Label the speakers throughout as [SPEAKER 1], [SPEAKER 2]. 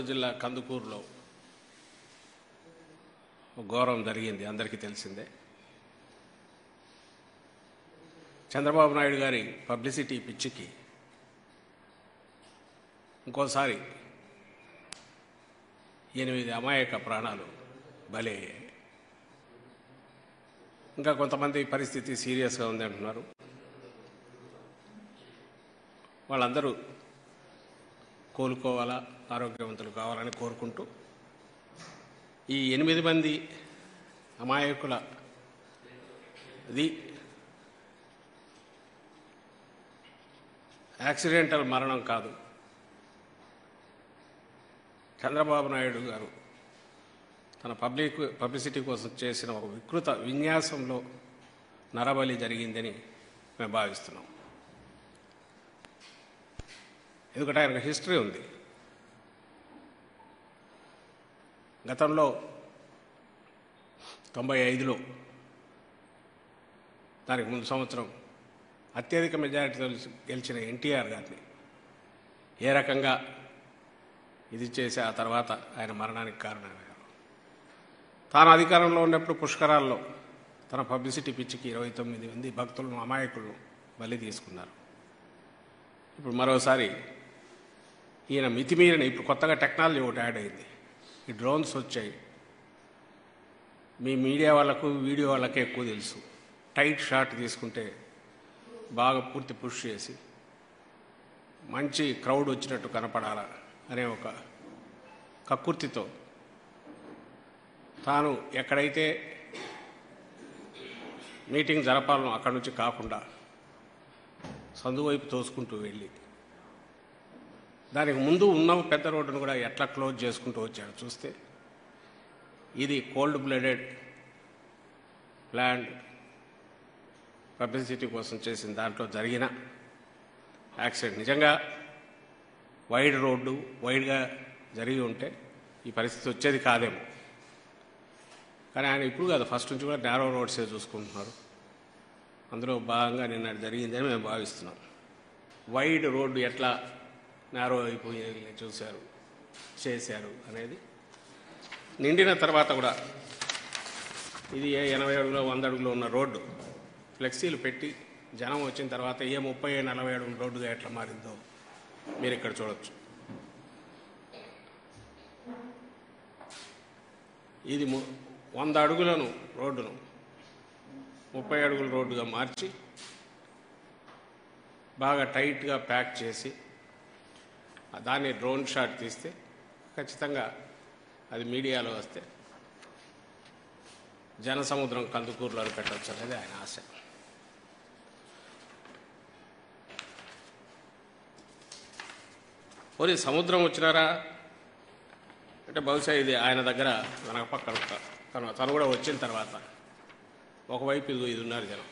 [SPEAKER 1] జిల్లా కందుకూరులో ఒక ఘోరం జరిగింది అందరికీ తెలిసిందే చంద్రబాబు నాయుడు గారి పబ్లిసిటీ పిచ్చికి ఇంకోసారి ఎనిమిది అమాయక ప్రాణాలు బలి అయ్యాయి ఇంకా కొంతమంది పరిస్థితి సీరియస్గా ఉంది అంటున్నారు వాళ్ళందరూ కోలుకోవాలా ఆరోగ్యవంతులు కావాలని కోరుకుంటూ ఈ ఎనిమిది మంది అమాయకుల ఇది యాక్సిడెంటల్ మరణం కాదు చంద్రబాబు నాయుడు గారు తన పబ్లిక్ పబ్లిసిటీ కోసం చేసిన ఒక వికృత విన్యాసంలో నరబలి జరిగిందని మేము భావిస్తున్నాం ఎందుకంటే ఆయనకు హిస్టరీ ఉంది గతంలో తొంభై ఐదులో దానికి ముందు సంవత్సరం అత్యధిక మెజారిటీతో గెలిచిన ఎన్టీఆర్ గారిని ఏ రకంగా ఇది చేసి ఆ తర్వాత ఆయన మరణానికి కారణమయ్యారు తాను అధికారంలో ఉన్నప్పుడు పుష్కరాల్లో తన పబ్లిసిటీ పిచ్చికి ఇరవై తొమ్మిది మంది భక్తులను అమాయకులను బలి తీసుకున్నారు ఇప్పుడు మరోసారి ఈయన మితిమీరిన ఇప్పుడు కొత్తగా టెక్నాలజీ ఒకటి యాడ్ అయింది ఈ డ్రోన్స్ వచ్చాయి మీ మీడియా వాళ్ళకు వీడియో వాళ్ళకే ఎక్కువ తెలుసు టైట్ షాట్ తీసుకుంటే బాగా పూర్తి పుష్ చేసి మంచి క్రౌడ్ వచ్చినట్టు కనపడాలా అనే ఒక కక్కుర్తితో తాను ఎక్కడైతే మీటింగ్ జరపాలనో అక్కడి నుంచి కాకుండా సందు వైపు తోసుకుంటూ వెళ్ళి దానికి ముందు ఉన్న పెద్ద రోడ్డును కూడా ఎట్లా క్లోజ్ చేసుకుంటూ వచ్చాడు చూస్తే ఇది కోల్డ్ బ్లడెడ్ ప్లాండ్ పబ్లిసిటీ కోసం చేసిన దాంట్లో జరిగిన యాక్సిడెంట్ నిజంగా వైడ్ రోడ్డు వైడ్గా జరిగి ఉంటే ఈ పరిస్థితి వచ్చేది కాదేమో కానీ ఆయన ఇప్పుడు కాదు ఫస్ట్ నుంచి కూడా నేరో రోడ్సే చూసుకుంటున్నారు అందులో భాగంగా నిన్న జరిగిందని మేము భావిస్తున్నాం వైడ్ రోడ్డు ఎట్లా నేరో అయిపోయి చూశారు చేశారు అనేది నిండిన తర్వాత కూడా ఇది ఏ ఎనభై అడుగులో వంద అడుగులో ఉన్న రోడ్డు ఫ్లెక్సీలు పెట్టి జనం వచ్చిన తర్వాత ఏ ముప్పై నలభై అడుగుల రోడ్డుగా ఎట్లా మారిందో మీరు ఇక్కడ చూడొచ్చు ఇది ము- వంద అడుగులను రోడ్డును ముప్పై అడుగుల రోడ్డుగా మార్చి బాగా టైట్గా ప్యాక్ చేసి దాన్ని డ్రోన్ షాట్ తీస్తే ఖచ్చితంగా అది మీడియాలో వస్తే జనసముద్రం కందుకూరులో పెట్టవచ్చు అనేది ఆయన ఆశ పోనీ సముద్రం వచ్చినారా అంటే బహుశా ఇది ఆయన దగ్గర వెనక పక్కన ఒక- తను తను కూడా వచ్చిన తర్వాత ఒకవైపు ఇది ఇది ఉన్నారు జనం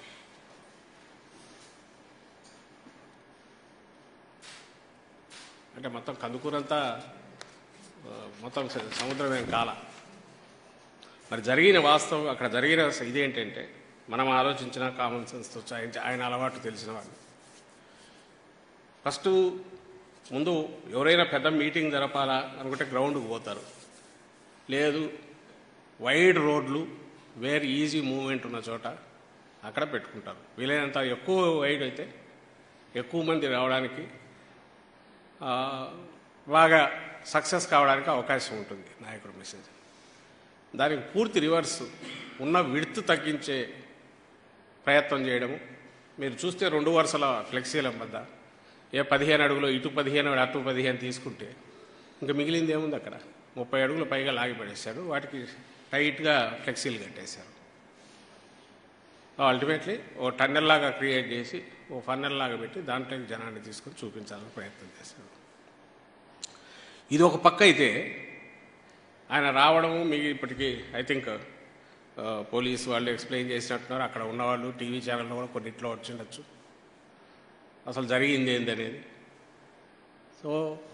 [SPEAKER 1] అంటే మొత్తం కందుకూరంతా ఆ, మొత్తం స- సముద్రమేం కాల మరి జరిగిన వాస్తవం అక్కడ జరిగిన స- ఇదేంటంటే మనం ఆలోచించిన కామన్ సెన్స్తో ఆయన ఆయన అలవాటు తెలిసిన వాళ్ళు ఫస్ట్ ముందు ఎవరైనా పెద్ద మీటింగ్ జరపాలా అనుకుంటే గ్రౌండ్కి పోతారు లేదు వైడ్ రోడ్లు వేర్ ఈజీ మూవ్మెంట్ ఉన్న చోట అక్కడ పెట్టుకుంటారు వీలైనంత ఎక్కువ వైడ్ అయితే ఎక్కువ మంది రావడానికి ఆ, బాగా సక్సెస్ కావడానికి అవకాశం ఉంటుంది నాయకుడు మెసేజ్ దానికి పూర్తి రివర్స్ ఉన్న విడుతు తగ్గించే ప్రయత్నం చేయడము మీరు చూస్తే రెండు వరుసల ఫ్లెక్సీల మధ్య ఏ పదిహేను అడుగులు ఇటు పదిహేను అటు పదిహేను తీసుకుంటే ఇంకా మిగిలింది ఏముంది అక్కడ ముప్పై అడుగులు పైగా లాగి పడేశారు వాటికి టైట్గా ఫ్లెక్సీలు కట్టేశారు అల్టిమేట్లీ ఓ టన్నెల్ లాగా క్రియేట్ చేసి ఓ ఫన్నెల్ లాగా పెట్టి దాంట్లోకి జనాన్ని తీసుకొని చూపించాలని ప్రయత్నం చేశారు ఇది ఒక పక్క అయితే ఆయన రావడము మీకు ఇప్పటికీ ఐ థింక్ పోలీస్ వాళ్ళు ఎక్స్ప్లెయిన్ చేసినట్టున్నారు అక్కడ ఉన్నవాళ్ళు టీవీ ఛానల్లో కూడా కొన్నిట్లో వచ్చిండొచ్చు అసలు జరిగింది ఏంది అనేది సో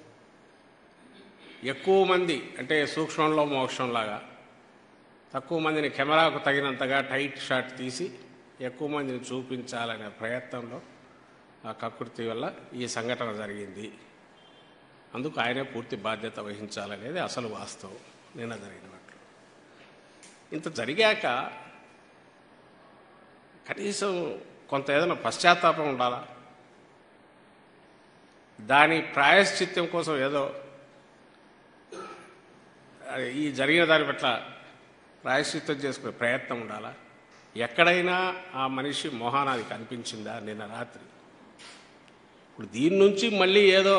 [SPEAKER 1] ఎక్కువ మంది అంటే సూక్ష్మంలో మోక్షంలాగా తక్కువ మందిని కెమెరాకు తగినంతగా టైట్ షాట్ తీసి ఎక్కువ మందిని చూపించాలనే ప్రయత్నంలో ఆ కకృతి వల్ల ఈ సంఘటన జరిగింది అందుకు ఆయనే పూర్తి బాధ్యత వహించాలనేది అసలు వాస్తవం నిన్న జరిగినట్లు ఇంత జరిగాక కనీసం కొంత ఏదైనా పశ్చాత్తాపం ఉండాలా దాని ప్రాయశ్చిత్యం కోసం ఏదో అది ఈ జరిగిన దాని పట్ల ప్రాయశ్చిత్తం చేసుకునే ప్రయత్నం ఉండాలా ఎక్కడైనా ఆ మనిషి మొహాన అది కనిపించిందా నిన్న రాత్రి ఇప్పుడు దీని నుంచి మళ్ళీ ఏదో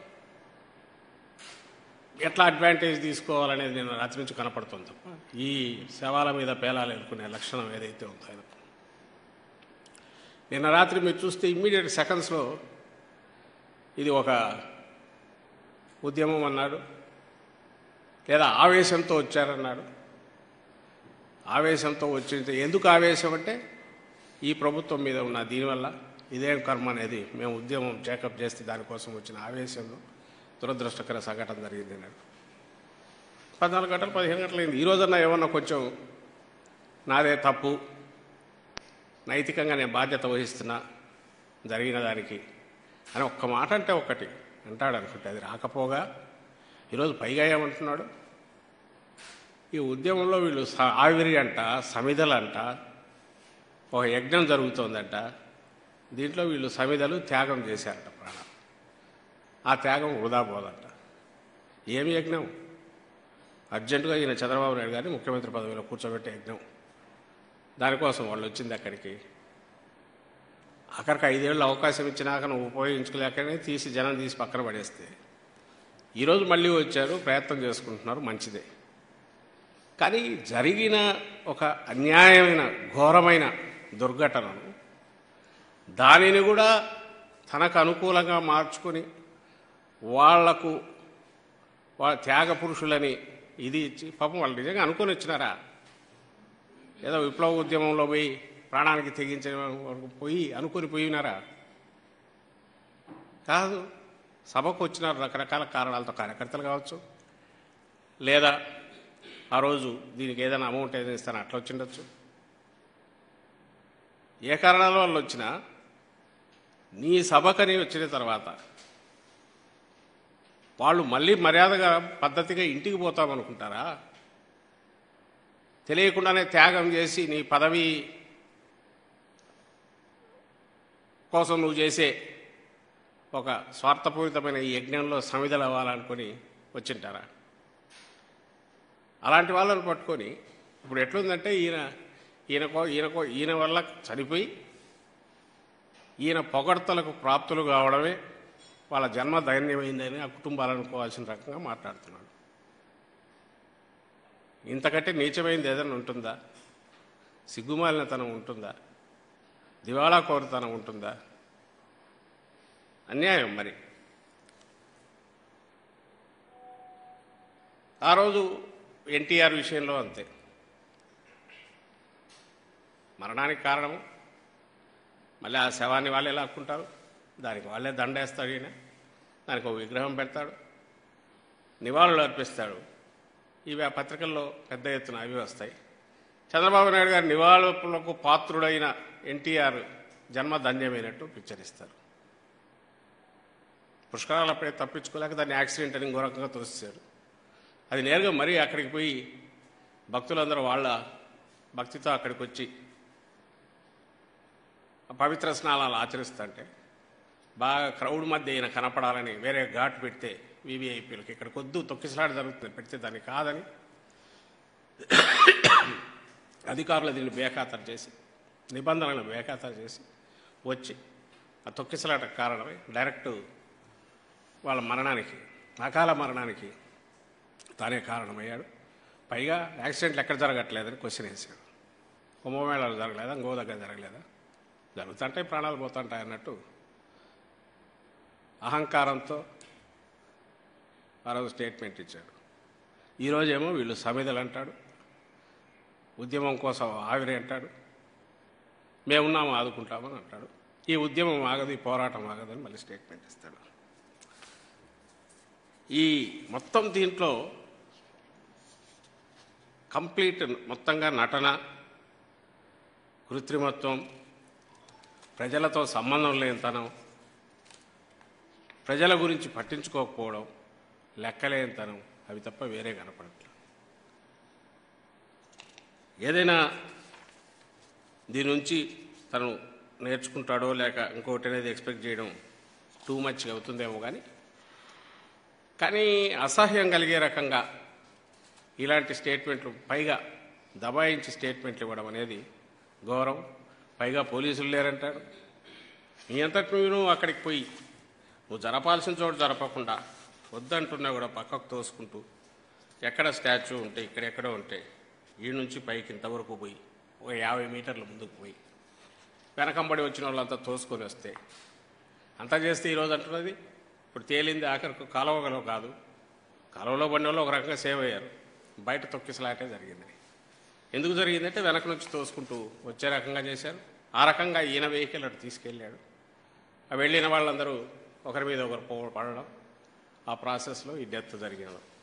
[SPEAKER 1] ఎట్లా అడ్వాంటేజ్ తీసుకోవాలనేది నిన్న రాత్రి నుంచి కనపడుతుంది తప్ప ఈ శవాల మీద పేలాలు ఎదుర్కొనే లక్షణం ఏదైతే ఉందో ఆయనకు నిన్న రాత్రి మీరు చూస్తే ఇమ్మీడియట్ సెకండ్స్లో ఇది ఒక ఉద్యమం అన్నాడు లేదా ఆవేశంతో వచ్చారన్నాడు ఆవేశంతో వచ్చింది ఎందుకు ఆవేశం అంటే ఈ ప్రభుత్వం మీద ఉన్న దీనివల్ల ఇదేం కర్మ అనేది మేము ఉద్యమం చేకప్ చేస్తే దానికోసం వచ్చిన ఆవేశంలో దురదృష్టకర సంఘటన జరిగింది అన్నాడు పద్నాలుగు గంటలు పదిహేను గంటలు అయింది ఈ రోజన్నా ఏమన్నా కొంచెం నాదే తప్పు నైతికంగా నేను బాధ్యత వహిస్తున్నా జరిగిన దానికి అని ఒక్క మాట అంటే ఒక్కటి అంటాడు అనుకుంటే అది రాకపోగా ఈరోజు పైగా ఏమంటున్నాడు ఈ ఉద్యమంలో వీళ్ళు స- ఆవిరి అంట సమిధలంట ఒక యజ్ఞం జరుగుతోందంట దీంట్లో వీళ్ళు సమిధలు త్యాగం చేశారట ప్రాణాలు ఆ త్యాగం వృధా పోదంట ఏమి యజ్ఞం అర్జెంటుగా ఈయన చంద్రబాబు నాయుడు గారిని ముఖ్యమంత్రి పదవిలో కూర్చోబెట్టే యజ్ఞం దానికోసం వాళ్ళు వచ్చింది అక్కడికి అక్కడికి ఐదేళ్ళు అవకాశం ఇచ్చినాక నువ్వు ఉపయోగించుకోలేకనే తీసి జనం తీసి పక్కన పడేస్తే ఈరోజు మళ్ళీ వచ్చారు ప్రయత్నం చేసుకుంటున్నారు మంచిదే కానీ జరిగిన ఒక అన్యాయమైన ఘోరమైన దుర్ఘటనను దానిని కూడా తనకు అనుకూలంగా మార్చుకొని వాళ్లకు వాళ్ళ త్యాగ పురుషులని ఇది ఇచ్చి పాపం వాళ్ళు నిజంగా అనుకొని వచ్చినారా ఏదో విప్లవ ఉద్యమంలో పోయి ప్రాణానికి తెగించే వరకు పోయి అనుకుని పోయినారా కాదు సభకు వచ్చినారు రకరకాల కారణాలతో కార్యకర్తలు కావచ్చు లేదా ఆ రోజు దీనికి ఏదైనా అమౌంట్ ఏదైనా ఇస్తాను అట్లా వచ్చిండొచ్చు ఏ కారణాల వల్ల వచ్చినా నీ సభకని వచ్చిన తర్వాత వాళ్ళు మళ్ళీ మర్యాదగా పద్ధతిగా ఇంటికి పోతామనుకుంటారా తెలియకుండానే త్యాగం చేసి నీ పదవి కోసం నువ్వు చేసే ఒక స్వార్థపూరితమైన ఈ యజ్ఞంలో సమిధలు అవ్వాలనుకొని వచ్చింటారా అలాంటి వాళ్ళని పట్టుకొని ఇప్పుడు ఎట్లుందంటే ఈయన ఈయనకో ఈయనకో ఈయన వల్ల చనిపోయి ఈయన పొగడ్తలకు ప్రాప్తులు కావడమే వాళ్ళ జన్మ దైన్యమైందని ఆ కుటుంబాలు అనుకోవాల్సిన రకంగా మాట్లాడుతున్నాడు ఇంతకంటే నీచమైంది ఏదైనా ఉంటుందా సిగ్గుమాలినతనం ఉంటుందా దివాళా కోరుతనం ఉంటుందా అన్యాయం మరి ఆ రోజు ఎన్టీఆర్ విషయంలో అంతే మరణానికి కారణము మళ్ళీ ఆ శవాన్ని వాళ్ళే లాక్కుంటారు దానికి వాళ్ళే దండేస్తాడు ఈయన దానికి ఒక విగ్రహం పెడతాడు నివాళులు అర్పిస్తాడు ఇవి ఆ పత్రికల్లో పెద్ద ఎత్తున అవి వస్తాయి చంద్రబాబు నాయుడు గారి నివాళులకు పాత్రుడైన ఎన్టీఆర్ జన్మ ధన్యమైనట్టు పిక్చరిస్తారు పుష్కరాలు అప్పుడే తప్పించుకోలేక దాన్ని యాక్సిడెంట్ అని ఇంకో రకంగా తోసేశారు అది నేరుగా మరీ అక్కడికి పోయి భక్తులందరూ వాళ్ళ భక్తితో అక్కడికి వచ్చి ఆ పవిత్ర స్నానాలు ఆచరిస్తుంటే బాగా క్రౌడ్ మధ్య ఈయన కనపడాలని వేరే ఘాట్ పెడితే వీవీఐపీలకు ఇక్కడ కొద్దు తొక్కిసలాట జరుగుతుంది పెడితే దాన్ని కాదని అధికారులు దీన్ని బేఖాతరు చేసి నిబంధనలను బేఖాతరు చేసి వచ్చి ఆ తొక్కిసలాట కారణమై డైరెక్ట్ వాళ్ళ మరణానికి అకాల మరణానికి తానే కారణమయ్యాడు పైగా యాక్సిడెంట్లు ఎక్కడ జరగట్లేదని క్వశ్చన్ వేశాడు కుంభమేళాలు జరగలేదా ఇంకో దగ్గర జరగలేదా జరుగుతుంటాయి ప్రాణాలు పోతుంటాయి అన్నట్టు అహంకారంతో ఆ రోజు స్టేట్మెంట్ ఇచ్చాడు ఈరోజేమో వీళ్ళు సమిధలు అంటాడు ఉద్యమం కోసం ఆవిరి అంటాడు మేమున్నాము ఆదుకుంటామని అంటాడు ఈ ఉద్యమం ఆగదు ఈ పోరాటం ఆగదని మళ్ళీ స్టేట్మెంట్ ఇస్తాడు ఈ మొత్తం దీంట్లో కంప్లీట్ మొత్తంగా నటన కృత్రిమత్వం ప్రజలతో సంబంధం లేనితనం ప్రజల గురించి పట్టించుకోకపోవడం లెక్కలేనితనం అవి తప్ప వేరే కనపడట్లేదు ఏదైనా దీని నుంచి తను నేర్చుకుంటాడో లేక ఇంకోటి అనేది ఎక్స్పెక్ట్ చేయడం టూ మచ్గా అవుతుందేమో కానీ కానీ అసహ్యం కలిగే రకంగా ఇలాంటి స్టేట్మెంట్లు పైగా దబాయించి స్టేట్మెంట్లు ఇవ్వడం అనేది గౌరవం పైగా పోలీసులు లేరంటాడు మీ అంతటి నువ్వు అక్కడికి పోయి నువ్వు జరపాల్సిన చోటు జరపకుండా వద్దంటున్నా కూడా పక్కకు తోసుకుంటూ ఎక్కడ స్టాచ్యూ ఉంటే ఇక్కడెక్కడో ఉంటే ఈ నుంచి పైకి ఇంతవరకు పోయి ఒక యాభై మీటర్ల ముందుకు పోయి వెనకంబడి వచ్చిన వాళ్ళంతా తోసుకొని వస్తే అంతా చేస్తే ఈరోజు అంటున్నది ఇప్పుడు తేలింది ఆఖరికి కాలువగలో కాదు కాలువలో బండి వాళ్ళు ఒక రకంగా సేవ్ అయ్యారు బయట తొక్కిసలాటే జరిగింది ఎందుకు జరిగిందంటే వెనక నుంచి తోసుకుంటూ వచ్చే రకంగా చేశారు ఆ రకంగా ఈయన వెహికల్ అటు తీసుకెళ్ళాడు ఆ వెళ్ళిన వాళ్ళందరూ ఒకరి మీద ఒకరు పో- పడడం ఆ ప్రాసెస్లో ఈ డెత్ జరిగిన